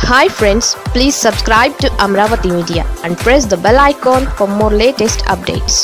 hi friends please subscribe to Amaravati media and press the bell icon for more latest updates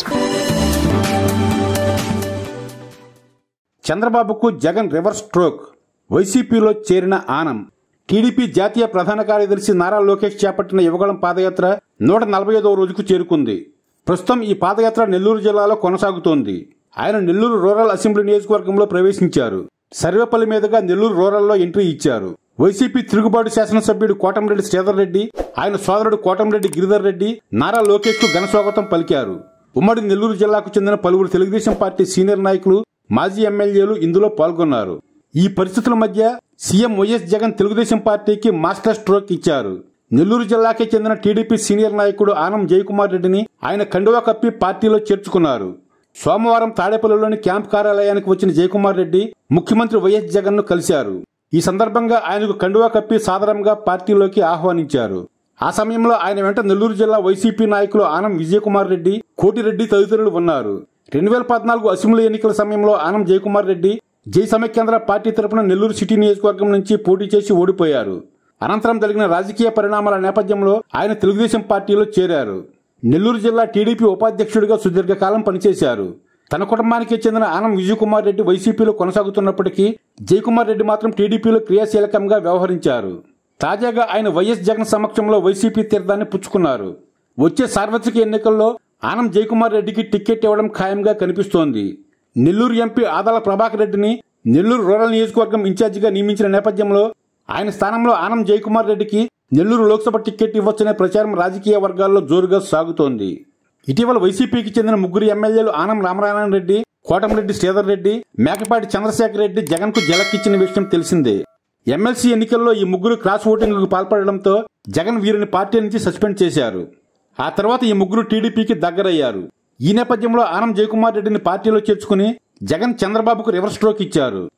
చంద్రబాబుకు Jagan reverse stroke వైసీపీలో చేరిన Anam TDP జాతీయ ప్రధాన కార్యదర్శి నారా లోకేష్ చేపట్టిన యువగళం పాదయాత్ర నూట నలభై ఐదవ రోజుకు చేరుకుంది ప్రస్తుతం ఈ పాదయాత్ర నెల్లూరు జిల్లాలో కొనసాగుతోంది ఆయన నెల్లూరు రూరల్ అసెంబ్లీ నియోజకవర్గంలో ప్రవేశించారు సర్వేపల్లి మీదుగా నెల్లూరు రూరల్లో ఎంట్రీ ఇచ్చారు వైసీపీ తిరుగుబాటు శాసనసభ్యుడు కోటంరెడ్డి శ్రీధర్ రెడ్డి ఆయన సోదరుడు కోటంరెడ్డి గిరిధర్ రెడ్డి నారా లోకేష్ కు ఘనస్వాగతం పలికారు ఉమ్మడి నెల్లూరు జిల్లాకు చెందిన పలువురు తెలుగుదేశం పార్టీ సీనియర్ నాయకులు మాజీ ఎమ్మెల్యేలు ఇందులో పాల్గొన్నారు ఈ పరిస్థితుల మధ్య సీఎం వైఎస్ జగన్ తెలుగుదేశం పార్టీకి మాస్టర్ స్ట్రోక్ ఇచ్చారు నెల్లూరు జిల్లాకే చెందిన టీడీపీ సీనియర్ నాయకుడు ఆనం జయకుమార్ రెడ్డిని ఆయన కండువా కప్పి పార్టీలో చేర్చుకున్నారు సోమవారం తాడేపల్లిలోని క్యాంప్ కార్యాలయానికి వచ్చిన జయకుమార్ రెడ్డి ముఖ్యమంత్రి వైఎస్ జగన్ ను కలిశారు ఈ సందర్భంగా ఆయనకు కండువా కప్పి సాదరంగా పార్టీలోకి ఆహ్వానించారు ఆ సమయంలో ఆయన వెంట నెల్లూరు జిల్లా వైసీపీ నాయకులు ఆనం విజయకుమార్ రెడ్డి కోటిరెడ్డి తదితరులు ఉన్నారు రెండు వేల పద్నాలుగు అసెంబ్లీ ఎన్నికల సమయంలో ఆనం జయకుమార్ రెడ్డి జై సమైక్యాంధ్ర పార్టీ తరపున నెల్లూరు సిటీ నియోజకవర్గం నుంచి పోటీ చేసి ఓడిపోయారు అనంతరం జరిగిన రాజకీయ పరిణామాల నేపథ్యంలో ఆయన తెలుగుదేశం పార్టీలో చేరారు నెల్లూరు జిల్లా టీడీపీ ఉపాధ్యక్షుడిగా సుదీర్ఘకాలం పనిచేశారు తన కుటుంబానికి చెందిన ఆనం విజయకుమార్ రెడ్డి వైసీపీలో కొనసాగుతున్నప్పటికీ జయకుమార్ రెడ్డి మాత్రం టీడీపీలో క్రియాశీలకంగా వ్యవహరించారు తాజాగా ఆయన వైఎస్ జగన్ సమక్షంలో వైసీపీ తీర్థాన్ని పుచ్చుకున్నారు వచ్చే సార్వత్రిక ఎన్నికల్లో ఆనం జయకుమార్ రెడ్డికి టికెట్ ఇవ్వడం ఖాయంగా కనిపిస్తోంది నెల్లూరు ఎంపీ ఆదాల ప్రభాకర్ రెడ్డిని నెల్లూరు రూరల్ నియోజకవర్గం ఇన్ఛార్జిగా నియమించిన నేపథ్యంలో ఆయన స్థానంలో ఆనం జయకుమార్ రెడ్డికి నెల్లూరు లోక్సభ టికెట్ ఇవ్వచ్చనే ప్రచారం రాజకీయ వర్గాల్లో జోరుగా సాగుతోంది ఇటీవల వైసీపీకి చెందిన ముగ్గురు ఎమ్మెల్యేలు ఆనం రామనారాయణ రెడ్డి కోటంరెడ్డి శ్రీధర్ రెడ్డి మేకపాటి చంద్రశేఖర్ రెడ్డి జగన్ కు జలక్కిచ్చిన విషయం తెలిసిందే ఎమ్మెల్సీ ఎన్నికల్లో ఈ ముగ్గురు క్రాస్ ఓటింగ్ కు పాల్పడడంతో జగన్ వీరిని పార్టీ నుంచి సస్పెండ్ చేశారు ఆ తర్వాత ఈ ముగ్గురు టీడీపీకి దగ్గరయ్యారు ఈ నేపథ్యంలో ఆనం జయకుమార్ రెడ్డిని పార్టీలో చేర్చుకుని జగన్ చంద్రబాబుకు రివర్స్ స్ట్రోక్ ఇచ్చారు